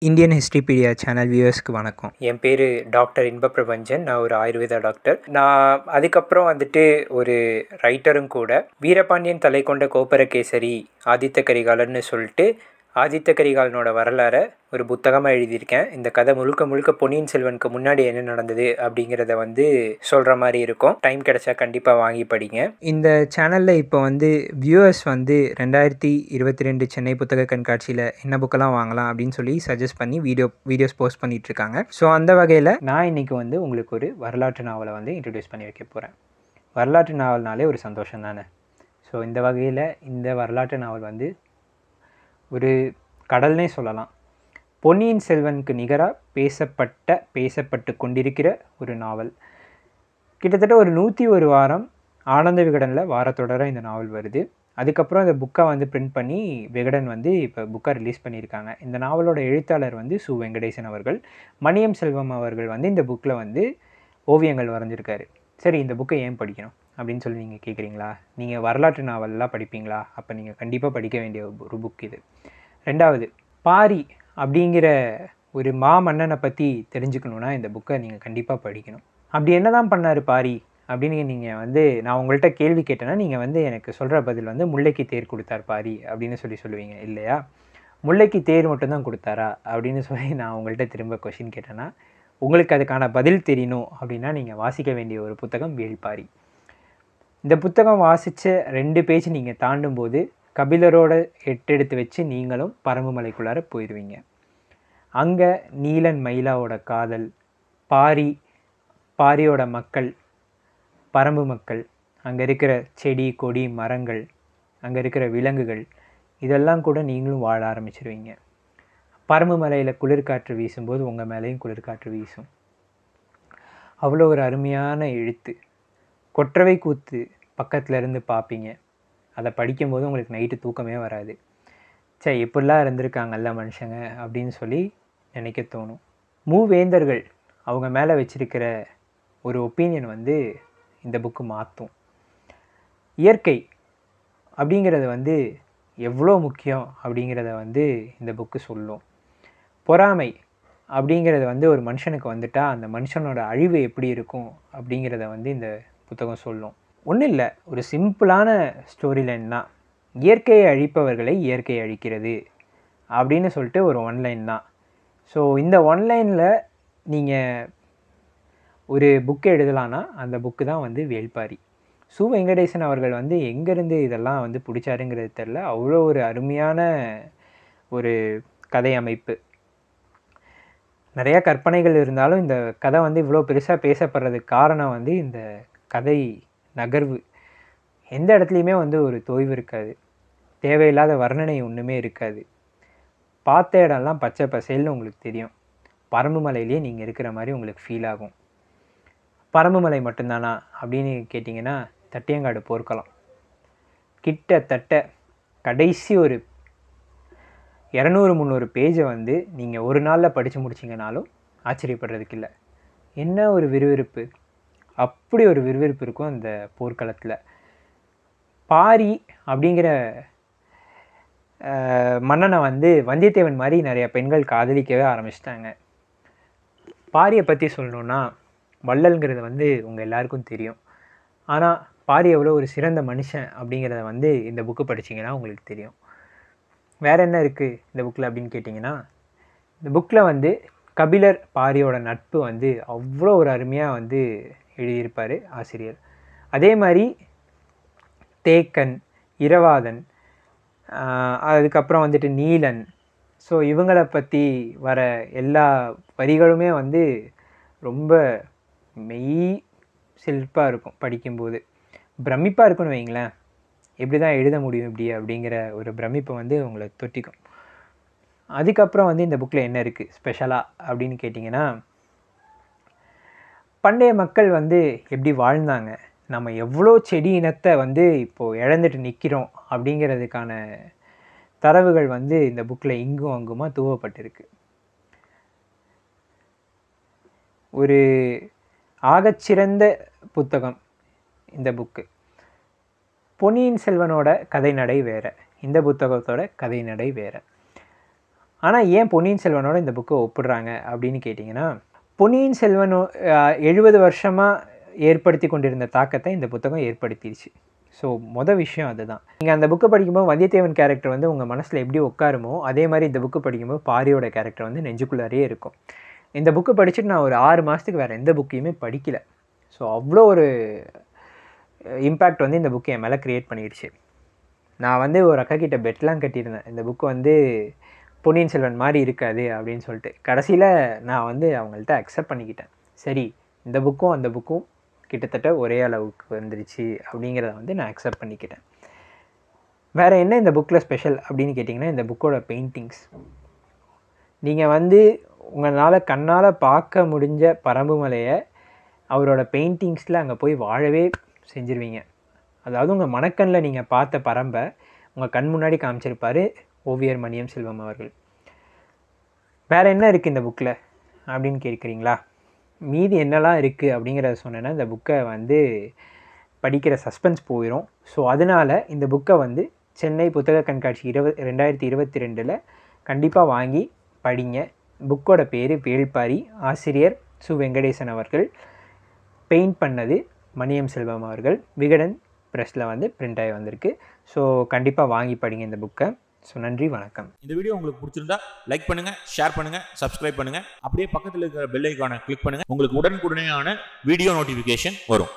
Indian ஹிஸ்ட்ரிபீடியா channel வியூவர்ஸ்க்கு வணக்கம் என் பேர் doctor இன்பப்பிரபஞ்சன் நான் ஒரு ஆயுர்வேதா டாக்டர் நான் அதுக்கப்புறம் வந்துட்டு ஒரு ரைட்டரும் கூட வீரபாண்டியன் தலை கொண்ட கோப்பரகேசரி ஆதித்த கரிகாலன்னு சொல்லிட்டு ஆதித்த கரிகாலனோட வரலாறை ஒரு புத்தகமாக எழுதியிருக்கேன் இந்த கதை முழுக்க முழுக்க பொன்னியின் செல்வனுக்கு முன்னாடி என்ன நடந்தது அப்படிங்கிறத வந்து சொல்கிற மாதிரி இருக்கும் டைம் கிடைச்சா கண்டிப்பாக வாங்கி படிங்க இந்த சேனலில் இப்போ வந்து வியூவர்ஸ் வந்து ரெண்டாயிரத்தி இருபத்தி ரெண்டு சென்னை புத்தக கண்காட்சியில் என்ன புக்கெல்லாம் வாங்கலாம் அப்படின்னு சொல்லி சஜஸ்ட் பண்ணி வீடியோ வீடியோஸ் போஸ்ட் பண்ணிட்டு இருக்காங்க ஸோ அந்த வகையில் நான் இன்னைக்கு வந்து உங்களுக்கு ஒரு வரலாற்று நாவலை வந்து இன்ட்ரடியூஸ் பண்ணி வைக்க போகிறேன் வரலாற்று நாவல்னாலே ஒரு சந்தோஷம் தானே ஸோ இந்த வகையில் இந்த வரலாற்று நாவல் வந்து ஒரு கடல்னே சொல்லலாம் பொன்னியின் செல்வனுக்கு நிகராக பேசப்பட்ட பேசப்பட்டு கொண்டிருக்கிற ஒரு நாவல் கிட்டத்தட்ட ஒரு நூற்றி ஒரு வாரம் ஆனந்த விகடனில் வாரத்தொடர இந்த நாவல் வருது அதுக்கப்புறம் இந்த புக்கை வந்து பிரிண்ட் பண்ணி விகடன் வந்து இப்போ புக்கை ரிலீஸ் பண்ணியிருக்காங்க இந்த நாவலோட எழுத்தாளர் வந்து சு வெங்கடேசன் அவர்கள் மணியம் செல்வம் அவர்கள் வந்து இந்த புக்கில் வந்து ஓவியங்கள் வரைஞ்சிருக்காரு சரி இந்த புக்கை ஏன் படிக்கணும் அப்படின்னு சொல்லி நீங்கள் கேட்குறீங்களா நீங்கள் வரலாற்று நாவல்லாம் படிப்பீங்களா அப்போ நீங்கள் கண்டிப்பாக படிக்க வேண்டிய ஒரு புக் இது ரெண்டாவது பாரி அப்படிங்கிற ஒரு மாமன்னனை பற்றி தெரிஞ்சுக்கணுன்னா இந்த புக்கை நீங்கள் கண்டிப்பாக படிக்கணும் அப்படி என்ன தான் பண்ணார் பாரி அப்படின்னு நீங்கள் வந்து நான் உங்கள்கிட்ட கேள்வி கேட்டேன்னா நீங்கள் வந்து எனக்கு சொல்கிற பதில் வந்து முல்லைக்கு தேர் கொடுத்தார் பாரி அப்படின்னு சொல்லி சொல்லுவீங்க இல்லையா முல்லைக்கு தேர் மட்டும்தான் கொடுத்தாரா அப்படின்னு சொல்லி நான் உங்கள்கிட்ட திரும்ப கொஷின் கேட்டேன்னா உங்களுக்கு அதுக்கான பதில் தெரியணும் அப்படின்னா நீங்கள் வாசிக்க வேண்டிய ஒரு புத்தகம் வேள்பாரி இந்த புத்தகம் வாசித்த ரெண்டு பேஜ் நீங்கள் தாண்டும் போது கபிலரோட எட்டெடுத்து வச்சு நீங்களும் பரம்புமலைக்குள்ளார போயிடுவீங்க அங்கே நீலன் மயிலாவோட காதல் பாரி பாரியோட மக்கள் பரம்பு மக்கள் அங்கே இருக்கிற செடி கொடி மரங்கள் அங்கே இருக்கிற விலங்குகள் இதெல்லாம் கூட நீங்களும் வாழ ஆரம்பிச்சிருவீங்க பரம்பு மலையில் குளிர்காற்று வீசும்போது உங்கள் மேலேயும் குளிர்காற்று வீசும் அவ்வளோ ஒரு அருமையான எழுத்து கொற்றவை கூத்து பக்கத்தில் இருந்து பார்ப்பீங்க அதை படிக்கும்போது உங்களுக்கு நைட்டு தூக்கமே வராது சரி எப்படிலாம் இருந்திருக்காங்கல்ல மனுஷங்க அப்படின்னு சொல்லி நினைக்க தோணும் மூவேந்தர்கள் அவங்க மேலே வச்சிருக்கிற ஒரு ஒப்பீனியன் வந்து இந்த புக்கு மாற்றும் இயற்கை அப்படிங்கிறது வந்து எவ்வளோ முக்கியம் அப்படிங்கிறத வந்து இந்த புக்கு சொல்லும் பொறாமை அப்படிங்கிறது வந்து ஒரு மனுஷனுக்கு வந்துட்டால் அந்த மனுஷனோட அழிவு எப்படி இருக்கும் அப்படிங்கிறத வந்து இந்த புத்தகம் சொல்லும் ஒன்றும் இல்லை ஒரு சிம்பிளான ஸ்டோரி லைன் தான் இயற்கையை அழிப்பவர்களை இயற்கை அழிக்கிறது அப்படின்னு சொல்லிட்டு ஒரு ஒன்லைன் தான் ஸோ இந்த ஒன்லைனில் நீங்கள் ஒரு புக்கு எழுதலான்னா அந்த புக்கு தான் வந்து வேள்பாரி சு வெங்கடேசன் அவர்கள் வந்து எங்கேருந்து இதெல்லாம் வந்து பிடிச்சாருங்கிறது தெரில அவ்வளோ ஒரு அருமையான ஒரு கதை அமைப்பு நிறையா கற்பனைகள் இருந்தாலும் இந்த கதை வந்து இவ்வளோ பெருசாக பேசப்படுறதுக்கு காரணம் வந்து இந்த கதை நகர்வு எந்த இடத்துலையுமே வந்து ஒரு தொய்வு இருக்காது தேவையில்லாத வர்ணனை ஒன்றுமே இருக்காது பார்த்த இடம்லாம் பச்சை பசேல்னு உங்களுக்கு தெரியும் பரம்பு மலையிலேயே நீங்கள் இருக்கிற மாதிரி உங்களுக்கு ஃபீல் ஆகும் பரம்பு மலை மட்டும்தானா அப்படின்னு கேட்டிங்கன்னா தட்டியங்காடு போர்க்கலாம் கிட்டத்தட்ட கடைசி ஒரு இரநூறு முந்நூறு பேஜை வந்து நீங்கள் ஒரு நாளில் படித்து முடிச்சிங்கனாலும் ஆச்சரியப்படுறதுக்கு இல்லை என்ன ஒரு விறுவிறுப்பு அப்படி ஒரு விறுவிறுப்பு இருக்கும் அந்த போர்க்களத்தில் பாரி அப்படிங்கிற மன்னனை வந்து வந்தியத்தேவன் மாதிரி நிறைய பெண்கள் காதலிக்கவே ஆரம்பிச்சிட்டாங்க பாரியை பற்றி சொல்லணுன்னா வள்ளல்ங்கிறது வந்து உங்கள் எல்லாருக்கும் தெரியும் ஆனால் பாரி எவ்வளோ ஒரு சிறந்த மனுஷன் அப்படிங்கிறத வந்து இந்த புக்கு படிச்சிங்கன்னா உங்களுக்கு தெரியும் வேறு என்ன இருக்குது இந்த புக்கில் அப்படின்னு கேட்டிங்கன்னா இந்த புக்கில் வந்து கபிலர் பாரியோட நட்பு வந்து அவ்வளோ ஒரு அருமையாக வந்து எழுதியிருப்பார் ஆசிரியர் அதே மாதிரி தேக்கன் இரவாதன் அதுக்கப்புறம் வந்துட்டு நீலன் ஸோ இவங்களை பற்றி வர எல்லா வரிகளுமே வந்து ரொம்ப மெய் சில்பாக இருக்கும் படிக்கும்போது பிரமிப்பாக இருக்குன்னு வைங்களேன் எப்படி தான் எழுத முடியும் இப்படி அப்படிங்கிற ஒரு பிரமிப்பை வந்து உங்களை தொட்டிக்கும் அதுக்கப்புறம் வந்து இந்த புக்கில் என்ன இருக்குது ஸ்பெஷலாக அப்படின்னு கேட்டிங்கன்னா பண்டைய மக்கள் வந்து எப்படி வாழ்ந்தாங்க நம்ம எவ்வளோ செடி இனத்தை வந்து இப்போது இழந்துட்டு நிற்கிறோம் அப்படிங்கிறதுக்கான தரவுகள் வந்து இந்த புக்கில் இங்கும் அங்குமா தூவப்பட்டிருக்கு ஒரு ஆகச்சிறந்த புத்தகம் இந்த புக்கு பொன்னியின் செல்வனோட கதை நடை வேறு இந்த புத்தகத்தோட கதை நடை வேறு ஆனால் ஏன் பொன்னியின் செல்வனோட இந்த புக்கை ஒப்பிடுறாங்க அப்படின்னு கேட்டிங்கன்னா பொன்னியின் செல்வன் எழுபது வருஷமாக ஏற்படுத்தி கொண்டிருந்த தாக்கத்தை இந்த புத்தகம் ஏற்படுத்திடுச்சு ஸோ மொதல் விஷயம் அதுதான் நீங்கள் அந்த புக்கை படிக்கும்போது வந்தியத்தேவன் கேரக்டர் வந்து உங்கள் மனசில் எப்படி உட்காருமோ அதே மாதிரி இந்த புக்கு படிக்கும்போது பாரியோட கேரக்டர் வந்து நெஞ்சுக்குள்ளாரியே இருக்கும் இந்த புக்கு படிச்சுட்டு நான் ஒரு ஆறு மாதத்துக்கு வேறு எந்த புக்கையுமே படிக்கல ஸோ அவ்வளோ ஒரு இம்பேக்ட் வந்து இந்த புக்கு என் மேலே க்ரியேட் பண்ணிடுச்சு நான் வந்து ஒரு அக்கா கிட்ட பெட்லாம் கட்டியிருந்தேன் இந்த புக்கு வந்து பொன்னியின் செல்வன் மாதிரி இருக்காது அப்படின்னு சொல்லிட்டு கடைசியில் நான் வந்து அவங்கள்ட்ட அக்செப்ட் பண்ணிக்கிட்டேன் சரி இந்த புக்கும் அந்த புக்கும் கிட்டத்தட்ட ஒரே அளவுக்கு வந்துருச்சு அப்படிங்கிறத வந்து நான் அக்செப்ட் பண்ணிக்கிட்டேன் வேறு என்ன இந்த புக்கில் ஸ்பெஷல் அப்படின்னு கேட்டிங்கன்னா இந்த புக்கோட பெயிண்டிங்ஸ் நீங்கள் வந்து உங்களால் கண்ணால் பார்க்க முடிஞ்ச பரம்புமலையை அவரோட பெயிண்டிங்ஸில் அங்கே போய் வாழவே செஞ்சுருவீங்க அதாவது உங்கள் மனக்கண்ணில் நீங்கள் பார்த்த பரம்பை உங்கள் கண் முன்னாடி காமிச்சிருப்பார் ஓவியர் மணியம் செல்வம் அவர்கள் வேறு என்ன இருக்குது இந்த புக்கில் அப்படின்னு கேட்குறீங்களா மீதி என்னெல்லாம் இருக்குது அப்படிங்கிறத சொன்னேன்னா இந்த புக்கை வந்து படிக்கிற சஸ்பென்ஸ் போயிடும் ஸோ அதனால் இந்த புக்கை வந்து சென்னை புத்தக கண்காட்சி இருபது ரெண்டாயிரத்தி இருபத்தி ரெண்டில் கண்டிப்பாக வாங்கி படிங்க புக்கோட பேர் வேள்பாரி ஆசிரியர் சு வெங்கடேசன் அவர்கள் பெயிண்ட் பண்ணது மணியம் செல்வம் அவர்கள் விகடன் ப்ரெஸ்ஸில் வந்து பிரிண்ட் ஆகி வந்திருக்கு ஸோ கண்டிப்பாக வாங்கி படிங்க இந்த புக்கை ஸோ நன்றி வணக்கம் இந்த வீடியோ உங்களுக்கு பிடிச்சிருந்தா லைக் பண்ணுங்க ஷேர் பண்ணுங்க சப்ஸ்கிரைப் பண்ணுங்க அப்படியே பக்கத்தில் இருக்கிற பெல் ஐக்கானை கிளிக் பண்ணுங்க உங்களுக்கு உடனுக்குடனேயான வீடியோ நோட்டிஃபிகேஷன் வரும்